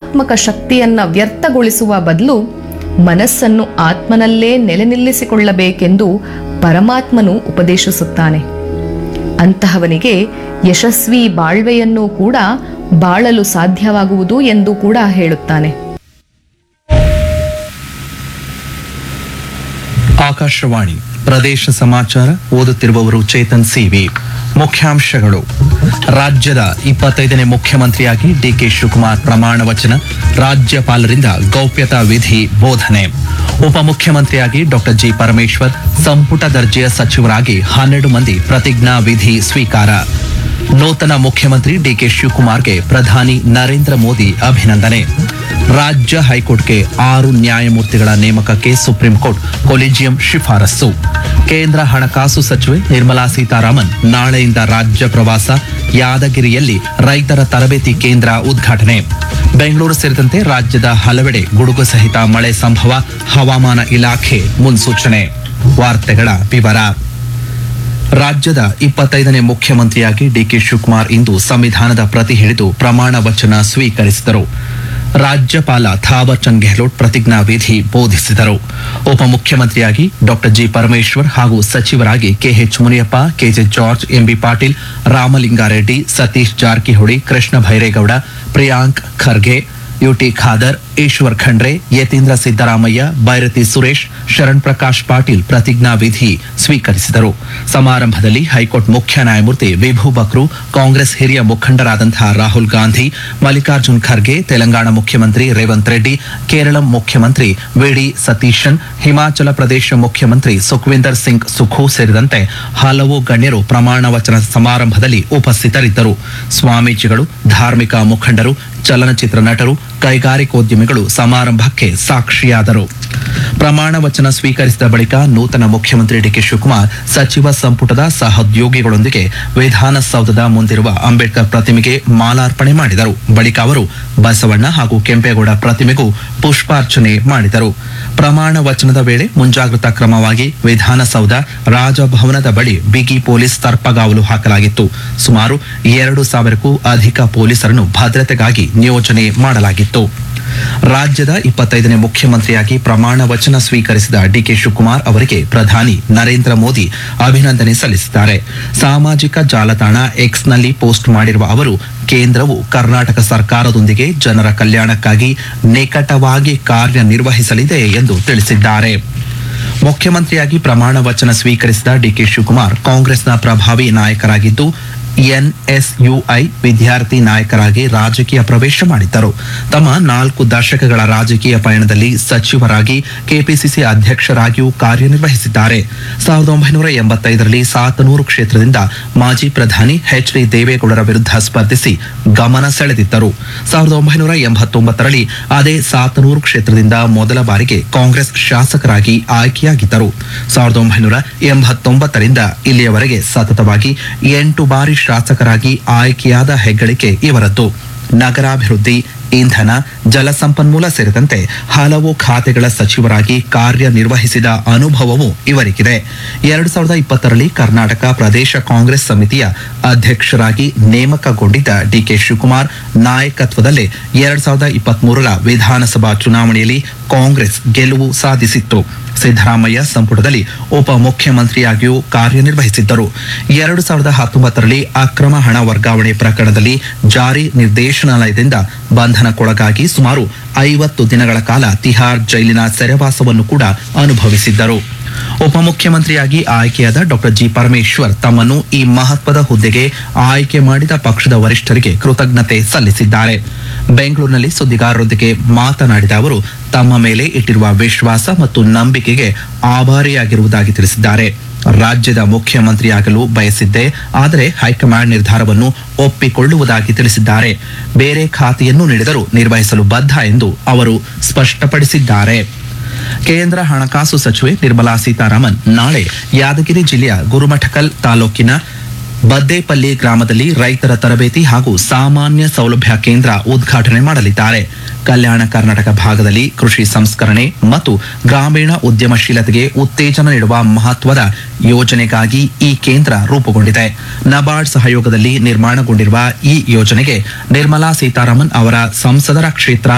ಸೃಜನಾತ್ಮಕ ಶಕ್ತಿಯನ್ನ ವ್ಯರ್ಥಗೊಳಿಸುವ ಬದಲು ಮನಸ್ಸನ್ನು ಆತ್ಮನಲ್ಲೇ ನೆಲೆ ನಿಲ್ಲಿಸಿಕೊಳ್ಳಬೇಕೆಂದು ಪರಮಾತ್ಮನು ಉಪದೇಶಿಸುತ್ತಾನೆ ಅಂತಹವನಿಗೆ ಯಶಸ್ವಿ ಬಾಳ್ವೆಯನ್ನು ಕೂಡ ಬಾಳಲು ಸಾಧ್ಯವಾಗುವುದು ಎಂದು ಕೂಡ ಹೇಳುತ್ತಾನೆ ಆಕಾಶವಾಣಿ ಪ್ರದೇಶ ಸಮಾಚಾರ ಓದುತ್ತಿರುವವರು ಚೇತನ್ ಸಿವಿ ಮುಖ್ಯಾಂಶಗಳು ರಾಜ್ಯದ ಇಪ್ಪತ್ತೈದನೇ ಮುಖ್ಯಮಂತ್ರಿಯಾಗಿ ಡಿಕೆ ಶಿವಕುಮಾರ್ ಪ್ರಮಾಣ ವಚನ ರಾಜ್ಯಪಾಲರಿಂದ ಗೌಪ್ಯತಾ ವಿಧಿ ಬೋಧನೆ ಉಪಮುಖ್ಯಮಂತ್ರಿಯಾಗಿ ಡಾಕ್ಟರ್ ಜಿ ಪರಮೇಶ್ವರ್ ಸಂಪುಟ ದರ್ಜೆಯ ಸಚಿವರಾಗಿ ಹನ್ನೆರಡು ಮಂದಿ ಪ್ರತಿಜ್ಞಾ ವಿಧಿ ಸ್ವೀಕಾರ ನೂತನ ಮುಖ್ಯಮಂತ್ರಿ ಡಿಕೆ ಶಿವಕುಮಾರ್ಗೆ ಪ್ರಧಾನಿ ನರೇಂದ್ರ ಮೋದಿ ಅಭಿನಂದನೆ ರಾಜ್ಯ ಹೈಕೋರ್ಟ್ಗೆ ಆರು ನ್ಯಾಯಮೂರ್ತಿಗಳ ನೇಮಕಕ್ಕೆ ಸುಪ್ರೀಂ ಕೋರ್ಟ್ ಕೊಲಿಜಿಯಂ ಶಿಫಾರಸ್ಸು ಕೇಂದ್ರ ಹಣಕಾಸು ಸಚಿವೆ ನಿರ್ಮಲಾ ಸೀತಾರಾಮನ್ ನಾಳೆಯಿಂದ ರಾಜ್ಯ ಪ್ರವಾಸ ಯಾದಗಿರಿಯಲ್ಲಿ ರೈತರ ತರಬೇತಿ ಕೇಂದ್ರ ಉದ್ಘಾಟನೆ ಬೆಂಗಳೂರು ಸೇರಿದಂತೆ ರಾಜ್ಯದ ಹಲವೆಡೆ ಗುಡುಗು ಸಹಿತ ಮಳೆ ಸಂಭವ ಹವಾಮಾನ ಇಲಾಖೆ ಮುನ್ಸೂಚನೆ ವಾರ್ತೆಗಳ ವಿವರ ರಾಜ್ಯದ ಇಪ್ಪತ್ತೈದನೇ ಮುಖ್ಯಮಂತ್ರಿಯಾಗಿ ಡಿಕೆ ಶಿವಕುಮಾರ್ ಇಂದು ಸಂವಿಧಾನದ ಪ್ರತಿ ಹಿಡಿದು ಪ್ರಮಾಣ ವಚನ ಸ್ವೀಕರಿಸಿದರು ರಾಜ್ಯಪಾಲ ಥಾವರ್ ಚಂದ್ ಗೆಹ್ಲೋಟ್ ಪ್ರತಿಜ್ಞಾ ವಿಧಿ ಬೋಧಿಸಿದರು ಉಪಮುಖ್ಯಮಂತ್ರಿಯಾಗಿ ಡಾಕ್ಟರ್ ಜಿ ಪರಮೇಶ್ವರ್ ಹಾಗೂ ಸಚಿವರಾಗಿ K H Muniyappa K J George M B Patil Ramalinga Reddy Satish Jarkiholi Krishna Byregowda Priyank Kharge U T Khader Eshwar Khandre Yathindra Siddaramaiah Byrathi Suresh Sharan Prakash Patil ಪ್ರತಿಜ್ಞಾ ವಿಧಿ ಸ್ವೀಕರಿಸಿದರು ಸಮಾರಂಭದಲ್ಲಿ ಹೈಕೋರ್ಟ್ ಮುಖ್ಯ ನ್ಯಾಯಮೂರ್ತಿ ವಿಭು ಬಕ್ರು ಕಾಂಗ್ರೆಸ್ ಹಿರಿಯ ಮುಖಂಡರಾದಂತಹ ರಾಹುಲ್ ಗಾಂಧಿ ಮಲ್ಲಿಕಾರ್ಜುನ್ ಖರ್ಗೆ ತೆಲಂಗಾಣ ಮುಖ್ಯಮಂತ್ರಿ ರೇವಂತ್ ರೆಡ್ಡಿ ಕೇರಳ ಮುಖ್ಯಮಂತ್ರಿ ವಿಡಿ ಸತೀಶನ್ ಹಿಮಾಚಲ ಪ್ರದೇಶ ಮುಖ್ಯಮಂತ್ರಿ ಸುಖ್ವಿಂದರ್ ಸಿಂಗ್ ಸುಖು ಸೇರಿದಂತೆ ಹಲವು ಗಣ್ಯರು ಪ್ರಮಾಣ ವಚನ ಸಮಾರಂಭದಲ್ಲಿ ಉಪಸ್ಥಿತರಿದ್ದರು ಸ್ವಾಮೀಜಿಗಳು ಧಾರ್ಮಿಕ ಮುಖಂಡರು ಚಲನಚಿತ್ರ ನಟರು ಕೈಗಾರಿಕೋದ್ಯಮಿಗಳು ಸಮಾರಂಭಕ್ಕೆ ಸಾಕ್ಷಿಯಾದರು ಪ್ರಮಾಣ ವಚನ ಸ್ವೀಕರಿಸಿದ ಬಳಿಕ ನೂತನ ಮುಖ್ಯಮಂತ್ರಿ ಡಿಕೆ ಶಿವಕುಮಾರ್ ಸಚಿವ ಸಂಪುಟದ ಸಹೋದ್ಯೋಗಿಗಳೊಂದಿಗೆ ವಿಧಾನಸೌಧದ ಮುಂದಿರುವ ಅಂಬೇಡ್ಕರ್ ಪ್ರತಿಮೆಗೆ ಮಾಲಾರ್ಪಣೆ ಮಾಡಿದರು ಬಳಿಕ ಅವರು ಬಸವಣ್ಣ ಹಾಗೂ ಕೆಂಪೇಗೌಡ ಪ್ರತಿಮೆಗೂ ಪುಷ್ಪಾರ್ಚನೆ ಮಾಡಿದರು ಪ್ರಮಾಣ ವಚನದ ವೇಳೆ ಮುಂಜಾಗ್ರತಾ ಕ್ರಮವಾಗಿ ವಿಧಾನಸೌಧ ರಾಜಭವನದ ಬಳಿ ಬಿಗಿ ಪೊಲೀಸ್ ತರ್ಪಗಾವಲು ಹಾಕಲಾಗಿತ್ತು ಸುಮಾರು ಎರಡು ಸಾವಿರಕ್ಕೂ ಅಧಿಕ ಪೊಲೀಸರನ್ನು ಭದ್ರತೆಗಾಗಿ ನಿಯೋಜನೆ ಮಾಡಲಾಗಿತ್ತು ರಾಜ್ಯದ ಇಪ್ಪತ್ತೈದನೇ ಮುಖ್ಯಮಂತ್ರಿಯಾಗಿ ಪ್ರಮಾಣ ವಚನ ಸ್ವೀಕರಿಸಿದ ಡಿಕೆ ಶಿವಕುಮಾರ್ ಅವರಿಗೆ ಪ್ರಧಾನಿ ನರೇಂದ್ರ ಮೋದಿ ಅಭಿನಂದನೆ ಸಲ್ಲಿಸಿದ್ದಾರೆ ಸಾಮಾಜಿಕ ಜಾಲತಾಣ ಎಕ್ಸ್ನಲ್ಲಿ ಪೋಸ್ಟ್ ಮಾಡಿರುವ ಅವರು ಕೇಂದ್ರವು ಕರ್ನಾಟಕ ಸರ್ಕಾರದೊಂದಿಗೆ ಜನರ ಕಲ್ಯಾಣಕ್ಕಾಗಿ ನಿಕಟವಾಗಿ ಕಾರ್ಯನಿರ್ವಹಿಸಲಿದೆ ಎಂದು ತಿಳಿಸಿದ್ದಾರೆ ಮುಖ್ಯಮಂತ್ರಿಯಾಗಿ ಪ್ರಮಾಣ ವಚನ ಸ್ವೀಕರಿಸಿದ ಡಿಕೆ ಶಿವಕುಮಾರ್ ಕಾಂಗ್ರೆಸ್ನ ಪ್ರಭಾವಿ ನಾಯಕರಾಗಿದ್ದು ಎನ್ಎಸ್ಯುಐ ವಿದ್ಯಾರ್ಥಿ ನಾಯಕರಾಗಿ ರಾಜಕೀಯ ಪ್ರವೇಶ ಮಾಡಿದ್ದರು ತಮ್ಮ ನಾಲ್ಕು ದಶಕಗಳ ರಾಜಕೀಯ ಪಯಣದಲ್ಲಿ ಸಚಿವರಾಗಿ ಕೆಪಿಸಿಸಿ ಅಧ್ಯಕ್ಷರಾಗಿಯೂ ಕಾರ್ಯನಿರ್ವಹಿಸಿದ್ದಾರೆ ಸಾವಿರದ ಒಂಬೈನೂರ ಎಂಬತ್ತೈದರಲ್ಲಿ ಸಾತನೂರು ಕ್ಷೇತ್ರದಿಂದ ಮಾಜಿ ಪ್ರಧಾನಿ ಎಚ್ ಡಿ ದೇವೇಗೌಡರ ವಿರುದ್ಧ ಸ್ಪರ್ಧಿಸಿ ಗಮನ ಸೆಳೆದಿದ್ದರು ಸಾವಿರದ ಒಂಬೈನೂರ ಎಂಬತ್ತೊಂಬತ್ತರಲ್ಲಿ ಅದೇ ಸಾತನೂರು ಕ್ಷೇತ್ರದಿಂದ ಮೊದಲ ಬಾರಿಗೆ ಕಾಂಗ್ರೆಸ್ ಶಾಸಕರಾಗಿ ಆಯ್ಕೆಯಾಗಿದ್ದರು ಸಾವಿರದ ಒಂಬೈನೂರ ಎಂಬತ್ತೊಂಬತ್ತರಿಂದ ಇಲ್ಲಿಯವರೆಗೆ ಸತತವಾಗಿ ಎಂಟು ಬಾರಿ ಶಾಸಕರಾಗಿ ಆಯ್ಕೆಯಾದ ಹೆಗ್ಗಳಿಕೆ ಇವರದ್ದು ನಗರಾಭಿವೃದ್ಧಿ ಇಂಧನ ಜಲಸಂಪನ್ಮೂಲ ಸೇರಿದಂತೆ ಹಲವು ಖಾತೆಗಳ ಸಚಿವರಾಗಿ ಕಾರ್ಯನಿರ್ವಹಿಸಿದ ಅನುಭವವೂ ಇವರಿಗಿದೆ ಎರಡು ಸಾವಿರದ ಇಪ್ಪತ್ತರಲ್ಲಿ ಕರ್ನಾಟಕ ಪ್ರದೇಶ ಕಾಂಗ್ರೆಸ್ ಸಮಿತಿಯ ಅಧ್ಯಕ್ಷರಾಗಿ ನೇಮಕಗೊಂಡಿದ್ದ ಡಿಕೆ ಶಿವಕುಮಾರ್ ನಾಯಕತ್ವದಲ್ಲೇ ಎರಡ್ ಸಾವಿರದ ಇಪ್ಪತ್ಮೂರರ ವಿಧಾನಸಭಾ ಚುನಾವಣೆಯಲ್ಲಿ ಕಾಂಗ್ರೆಸ್ ಗೆಲುವು ಸಾಧಿಸಿತ್ತು ಸಿದ್ದರಾಮಯ್ಯ ಸಂಪುಟದಲ್ಲಿ ಉಪಮುಖ್ಯಮಂತ್ರಿಯಾಗಿಯೂ ಕಾರ್ಯನಿರ್ವಹಿಸಿದ್ದರು ಎರಡು ಸಾವಿರದ ಹತ್ತೊಂಬತ್ತರಲ್ಲಿ ಅಕ್ರಮ ಹಣ ವರ್ಗಾವಣೆ ಪ್ರಕರಣದಲ್ಲಿ ಜಾರಿ ನಿರ್ದೇಶನಾಲಯದಿಂದ ಬಂಧನಕ್ಕೊಳಗಾಗಿ ಸುಮಾರು ಐವತ್ತು ದಿನಗಳ ಕಾಲ ತಿಹಾರ್ ಜೈಲಿನ ಸೆರೆವಾಸವನ್ನು ಕೂಡ ಅನುಭವಿಸಿದ್ದರು ಉಪಮುಖ್ಯಮಂತ್ರಿಯಾಗಿ ಆಯ್ಕೆಯಾದ ಡಾಕ್ಟರ್ ಜಿ ಪರಮೇಶ್ವರ್ ತಮ್ಮನ್ನು ಈ ಮಹತ್ವದ ಹುದ್ದೆಗೆ ಆಯ್ಕೆ ಮಾಡಿದ ಪಕ್ಷದ ವರಿಷ್ಠರಿಗೆ ಕೃತಜ್ಞತೆ ಸಲ್ಲಿಸಿದ್ದಾರೆ ಬೆಂಗಳೂರಿನಲ್ಲಿ ಸುದ್ದಿಗಾರರೊಂದಿಗೆ ಮಾತನಾಡಿದ ಅವರು ತಮ್ಮ ಮೇಲೆ ಇಟ್ಟಿರುವ ವಿಶ್ವಾಸ ಮತ್ತು ನಂಬಿಕೆಗೆ ಆಭಾರಿಯಾಗಿರುವುದಾಗಿ ತಿಳಿಸಿದ್ದಾರೆ ರಾಜ್ಯದ ಮುಖ್ಯಮಂತ್ರಿಯಾಗಲು ಬಯಸಿದ್ದೆ ಆದರೆ ಹೈಕಮಾಂಡ್ ನಿರ್ಧಾರವನ್ನು ಒಪ್ಪಿಕೊಳ್ಳುವುದಾಗಿ ತಿಳಿಸಿದ್ದಾರೆ ಬೇರೆ ಖಾತೆಯನ್ನು ನೀಡಿದರೂ ನಿರ್ವಹಿಸಲು ಬದ್ಧ ಎಂದು ಅವರು ಸ್ಪಷ್ಟಪಡಿಸಿದ್ದಾರೆ ಕೇಂದ್ರ ಹಣಕಾಸು ಸಚಿವೆ ನಿರ್ಮಲಾ ಸೀತಾರಾಮನ್ ನಾಳೆ ಯಾದಗಿರಿ ಜಿಲ್ಲೆಯ ಗುರುಮಠಕಲ್ ತಾಲೂಕಿನ ಬದ್ದೇಪಲ್ಲಿ ಗ್ರಾಮದಲ್ಲಿ ರೈತರ ತರಬೇತಿ ಹಾಗೂ ಸಾಮಾನ್ಯ ಸೌಲಭ್ಯ ಕೇಂದ್ರ ಉದ್ಘಾಟನೆ ಮಾಡಲಿದ್ದಾರೆ ಕಲ್ಯಾಣ ಕರ್ನಾಟಕ ಭಾಗದಲ್ಲಿ ಕೃಷಿ ಸಂಸ್ಕರಣೆ ಮತ್ತು ಗ್ರಾಮೀಣ ಉದ್ಯಮಶೀಲತೆಗೆ ಉತ್ತೇಜನ ನೀಡುವ ಮಹತ್ವದ ಯೋಜನೆಗಾಗಿ ಈ ಕೇಂದ್ರ ರೂಪುಗೊಂಡಿದೆ ನಬಾರ್ಡ್ ಸಹಯೋಗದಲ್ಲಿ ನಿರ್ಮಾಣಗೊಂಡಿರುವ ಈ ಯೋಜನೆಗೆ ನಿರ್ಮಲಾ ಸೀತಾರಾಮನ್ ಅವರ ಸಂಸದರ ಕ್ಷೇತ್ರ